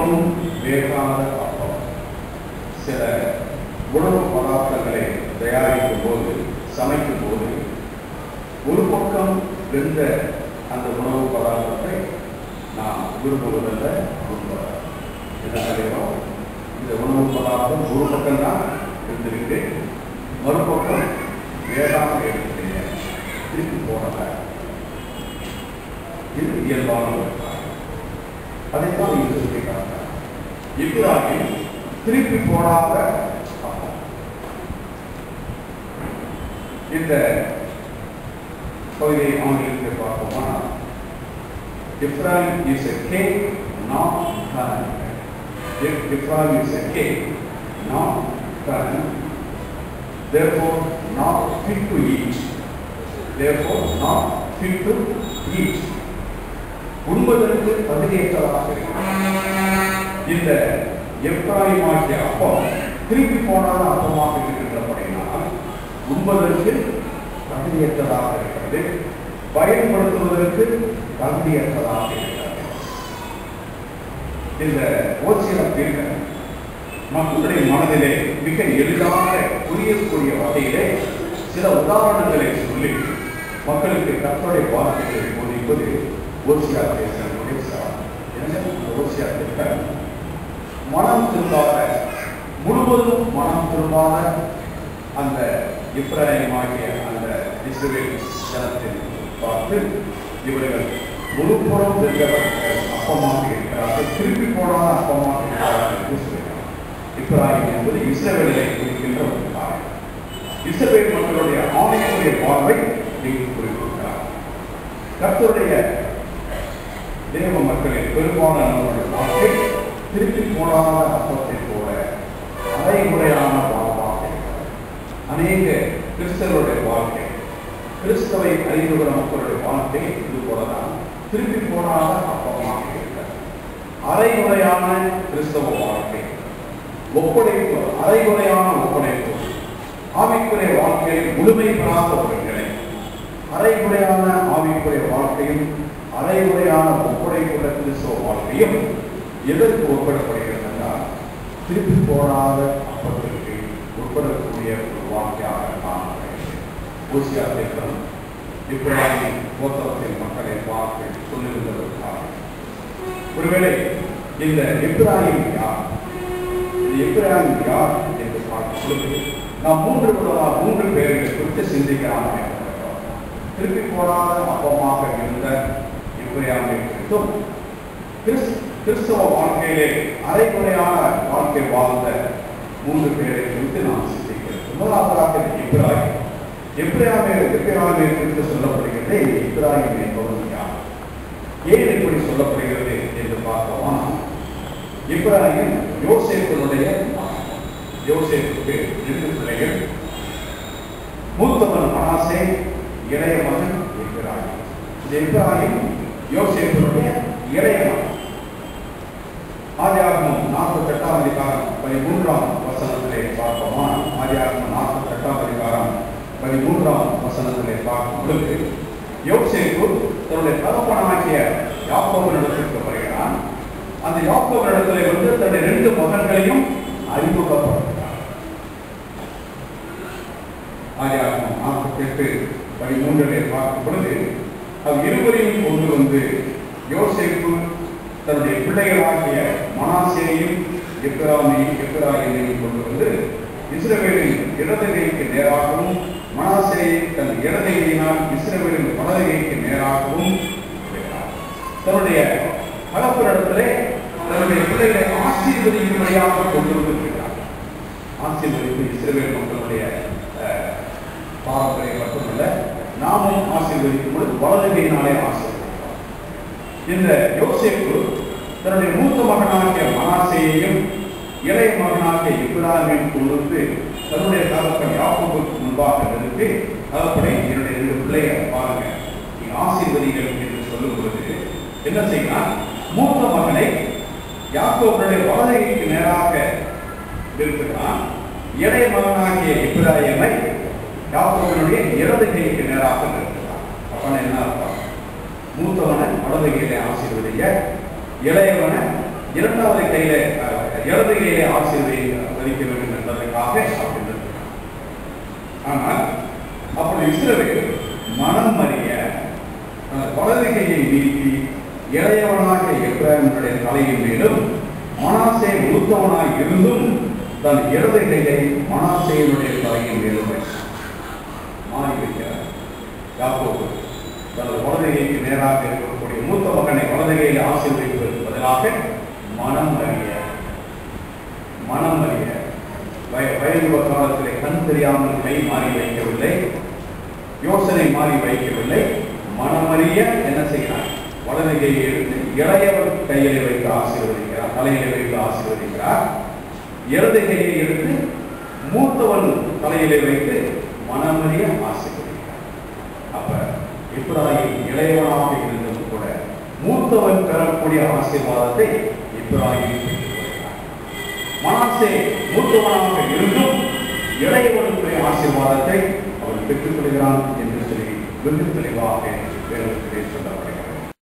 பக்கமும் வேகாத அப்பம் சில உணவு பதார்த்தங்களை தயாரிக்கும் போது சமைக்கும் போது ஒரு பக்கம் வெந்த அந்த உணவு பதார்த்தத்தை நாம் விரும்புவதில்லை விரும்புகிறோம் என்ன சொல்லுகிறோம் இந்த உணவு பதார்த்தம் ஒரு பக்கம் தான் இருந்திருக்கு மறுபக்கம் வேறாக இருக்கிறீங்க திருப்பி போடல இது இயல்பான ஒரு காரியம் அதைத்தான் இங்கு சொல்லி காட்டுறார் இப்ராஹிம் திருப்பி போடாத அப்பம் இந்த பகுதியை ஆங்கிலத்தில் பார்ப்போமா Ephraim is a cake, not corn. If Ephraim is a cake, not corn, therefore not fit to eat. Therefore not fit to eat. உண்பதற்கு தகுதியற்றதாக இந்த எப்ராயிமாகிய அப்பம் திருப்பி போனாத அப்பமாக இருக்கின்றபடினால் உண்பதற்கு தகுதியற்றதாக இருக்கிறது பயன்படுத்துவதற்கு தகுதியற்றதாக இருக்கிறது இந்த ஓசியத்திற்கு மக்களுடைய மனதிலே மிக எளிதாக புரியக்கூடிய வகையிலே சில உதாரணங்களை சொல்லி மக்களுக்கு கத்தோடைய வார்த்தைகளை போதிப்பது ஓசியா தேசனுடைய சிறப்பு ஓசியா திட்டம் மனம் திரும்பாத முழுவதும் மனம் திரும்பாத அந்த இப்ராஹிமாகிய அந்த இஸ்ரேல் ஜனத்தில் பார்த்து இவர்கள் முழுப்புறம் வென்றவர் அப்பமாக இருக்கிறார்கள் திருப்பி போனாத அப்பமாக இருக்கிறார்கள் என்று சொல்கிறார் இப்ராஹிம் என்பது இஸ்ரேலை குறிக்கின்ற ஒரு காரியம் இஸ்ரேல் மக்களுடைய ஆணையனுடைய பார்வை இங்கு குறிப்பிட்டார் கர்த்தருடைய தேவ மக்களின் பெரும்பாலான வாழ்க்கை திருப்பி போடாத அப்பத்தை போல அரைமுறையான வாழ்வாக இருக்கிறது அநேக கிறிஸ்தவருடைய வாழ்க்கை கிறிஸ்தவை அறிந்து கொள்ள மக்களுடைய வாழ்க்கை இது போலதான் திருப்பி போடாத அப்பமாக இருக்கிறது அரைமுறையான கிறிஸ்தவ வாழ்க்கை ஒப்படைப்பு அரைமுறையான ஒப்படைப்பு ஆவிக்குரிய வாழ்க்கையில் முழுமை பெறாதவர்களை அரைமுறையான ஆவிக்குரிய வாழ்க்கையும் அரைமுறையான ஒப்படைப்புள்ள கிறிஸ்தவ வாழ்க்கையும் எதற்கு ஒப்பிடப்படுகிறது என்றால் திருப்பி போடாத அப்பத்திற்கு உட்படக்கூடிய ஒரு வாழ்க்கையாக காணப்படுகிறது ஊசியா தேசம் இப்படி கோத்தரத்தின் மக்களை பார்த்து சொல்லுகின்றதற்காக ஒருவேளை இந்த இப்ராஹிம் யார் இந்த இப்ராஹிம் யார் என்று பார்க்கும் பொழுது நாம் மூன்று விதமா மூன்று பேர்களை குறித்து சிந்திக்கலாம் திருப்பி போடாத அப்பமாக இருந்த இப்ராஹிமை குறித்தும் கிறிஸ் கிறிஸ்தவ வாழ்க்கையிலே அரைக்குறையான வாழ்க்கை வாழ்ந்த மூன்று பேரை குறித்து நாம் சிந்திக்கிறோம் முதலாவதாக இப்ராஹிம் இப்ராஹிமை இப்ராஹிமை குறித்து சொல்லப்படுகிறது இப்ராஹிம் என்பவர் யார் ஏன் இப்படி சொல்லப்படுகிறது என்று பார்த்தோமா இப்ராஹிம் யோசேப்பினுடைய யோசேப்புக்கு ரெண்டு பிள்ளைகள் மூத்தவன் மனாசே இளைய மகன் இப்ராஹிம் இந்த இப்ராஹிம் யோசேப்பினுடைய இளைய மகன் ஆதியாகமம் நாற்பத்தி எட்டாம் அதிகாரம் பதிமூன்றாம் வசனத்திலே பார்ப்போமா ஆதியாகமம் நாற்பத்தி எட்டாம் அதிகாரம் பதிமூன்றாம் வசனத்திலே பார்க்கும் பொழுது யோசேப்பு தன்னுடைய தகப்பனாகிய யாக்கோவனிடத்திற்கு வருகிறான் அந்த யாக்கோவனிடத்திலே வந்து தன்னுடைய ரெண்டு மகன்களையும் அறிமுகப்படுத்துகிறார் ஆதியாகமம் நாற்பத்தி எட்டு பதிமூன்றிலே பார்க்கும் பொழுது அவர் இருவரையும் கொண்டு வந்து யோசேப்பு தன்னுடைய பிள்ளைகளாகிய மனாசேயையும் எப்பிராமையும் எப்பிராயிமையும் கொண்டு வந்து இஸ்ரவேலின் இடது கைக்கு நேராகவும் மனாசேயை தன் இடது கையினால் இஸ்ரவேலின் வலது கைக்கு நேராகவும் வைத்தார். தன்னுடைய கலப்பிடத்திலே தன்னுடைய பிள்ளைகளை ஆசீர்வதிக்கும்படியாக கொண்டு வந்திருக்கிறார் ஆசீர்வதிப்பு இஸ்ரவேல் மக்களுடைய அஹ், பாரம்பரியம் மட்டுமல்ல நாமும் ஆசீர்வதிக்கும் பொழுது வலது கையினாலே ஆசீர்வதிக்கிறோம் இந்த யோசேப்பு தன்னுடைய மூத்த மகனாகிய மனாசேயையும் இளைய மகனாகிய இப்ராஹிமையும் கொண்டு வந்து தன்னுடைய தகப்பன் யாக்கோபுக்கு முன்பாக நிறுத்தி தகப்பனை என்னுடைய ரெண்டு பிள்ளைகளை பாருங்க நீ ஆசீர்வதிகள் என்று சொல்லும் பொழுது என்ன செய்யலாம் மூத்த மகனை யாக்கோபுடைய வலதைக்கு நேராக நிறுத்துகிறான் இளைய மகனாகிய இப்ராஹிமை யாக்கோபனுடைய இடது கைக்கு நேராக நிறுத்துகிறான் அப்பன என்ன அர்த்தம் மூத்தவனை வலது கையிலே ஆசீர்வதிக்க இளையவனை இரண்டாவது கையில அஹ், இடது கையிலே ஆசீர்வதிக்க வேண்டும் என்பதற்காக அப்படி இருக்கிறார். ஆனால் அப்படி இஸ்ரவேல் மனம் அறிய தனது வலது கையை நீட்டி இளையவனாக எப்ராஹிமுடைய தலையின் மேலும் மனாசே மூத்தவனாய் இருந்தும் தன் இடது கையை மனாசேயனுடைய தலையின் மேலும் வைத்தான். மாறி வைக்கிறார் யாக்கோபு தனது வலது கைக்கு நேராக இருக்கக்கூடிய மூத்த மகனை வலது கையில் ஆசீர்வதிப்பதற்கு பதிலாக மனம் அறிய மனம் அறிய வய வயதுவ காலத்திலே கண் தெரியாமல் கை மாறி வைக்கவில்லை யோசனை மாறி வைக்கவில்லை மனமறிய என்ன செய்கிறார் வலது கையை எடுத்து இளையவர் கையிலே வைத்து ஆசீர்வதிக்கிறார் தலையிலே வைத்து ஆசீர்வதிக்கிறார் இடது கையை எடுத்து மூத்தவன் தலையிலே வைத்து மனமறிய ஆசீர்வதிக்கிறார் அப்ப இப்ராஹிம் இளையவனாக இருந்தும் கூட மூத்தவன் பெறக்கூடிய ஆசீர்வாதத்தை இப்ராஹிம் பெற்றுக் கொள்கிறார் மனாசே மூத்தவனாக இருந்தும் இளையவனுடைய ஆசீர்வாதத்தை அவன் பெற்றுக் கொள்கிறான் என்று சொல்லி வெகு தெளிவாக வேதத்திலே சொல்லப்படுகிறது